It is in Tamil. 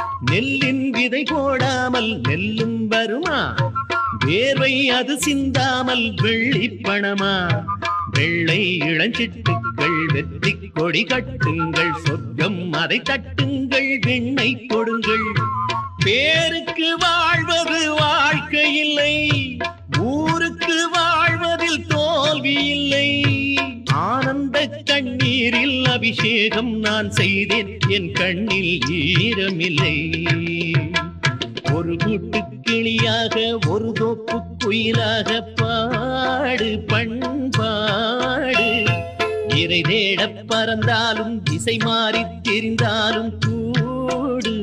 நெல்லின் விதை போடாமல் நெல்லும் வருமா வேர்வை அது சிந்தாமல் வெள்ளி பணமா வெள்ளை இளஞ்சிட்டுக்கள் வெற்றி கொடி கட்டுங்கள் சொர்க்கம் அதை தட்டுங்கள் விண்ணை கொடுங்கள் பேருக்கு வாழ்வது வாழ்க்கை இல்லை ஊருக்கு வாழ்வதில் தோல்வி இல்லை ஆனந்த கண்ணீரில் அபிஷேகம் நான் செய்தேன் என் கண்ணில் ஈரமில்லை ஒரு கூட்டு கிளியாக ஒரு தோப்பு குயிலாக பாடு பண்பாடு இறை தேடப் பறந்தாலும் திசை மாறித் தெரிந்தாலும் கூடு